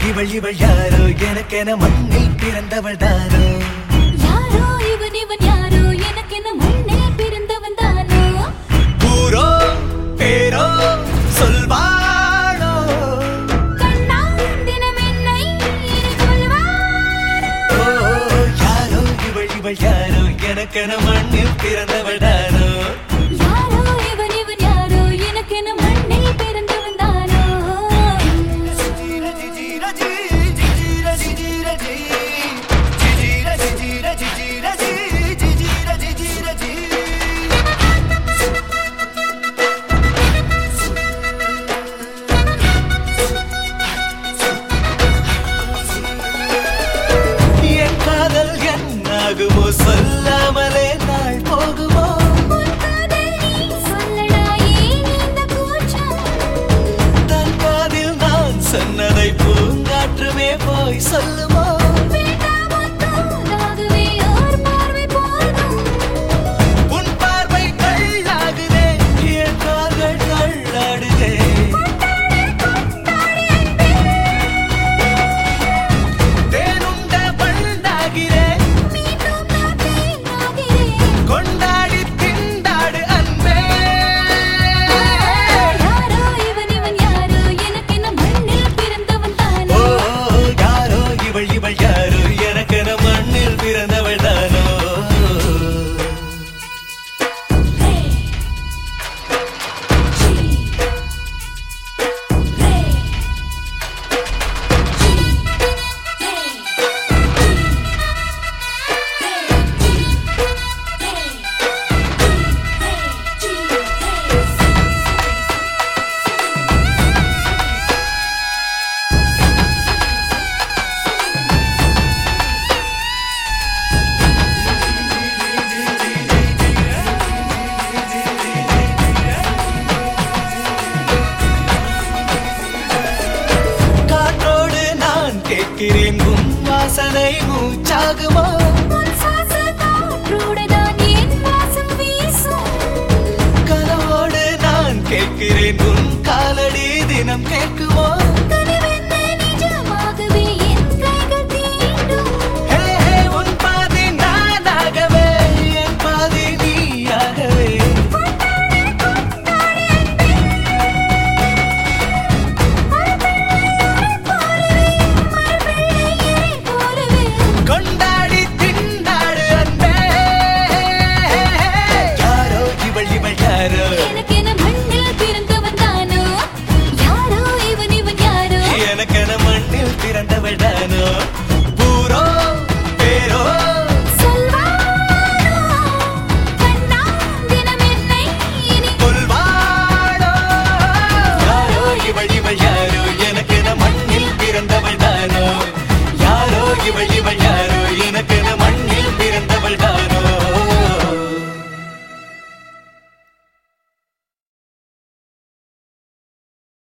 இவள் இவள் யாரோ எனக்கென மண்ணில் பிறந்தவள் தானோ யாரோ இவன் இவன் யாரோ எனக்கென முன்னே பிறந்தவன் தானோ ஊரோ பேரோ சொல்வாளோ கண்ணா தினம் என்னை இனி கொல்வாரோ ஓ, யாரோ இவள் இவள் யாரோ எனக்கென மண்ணில் பிறந்தவள் தானோ யாரோ இவன் இவன் யாரோ எனக்கென மண்ணில் பிறந்தவன் தானோ என் காதல் என்னாகுமோ சொல்லாமலே நாள் போகுமோ உன் காதல் நீ சொல்லடா ஏன் இந்த கூச்சம் தன் காதில் நான் சொன்னதை பூங்காற்றுமே போய் சொல்லுமோ வேண்டாமோ தூதாகவே ஓர் பார்வை போதும் உன் பார்வை கள்ளாகுதே என் கால்கள் தள்ளாடுதே தேனுண்ட பண்டாகிறேன் மீண்டும் நான் தேனாகிறேன் கொண்டாடி திண்டாடு அன்பே யாரோ இவன் இவன் யாரோ எனக்கென மண்ணில் பிறந்தவன் தானோ ஓ யாரோ இவள் இவள் யாரோ எனக்கென மண்ணில் பிறந்தவள் தானோ காற்றோடு நான் கேட்கிறேன் உன் வாசனை மூச்சாகுமோ உன் சுவாச காற்றோடுதான் என் வாசம் வீசும் கனவோடு நான் கேட்கிறேன் உன் காலடி தினம் கேட்குமோ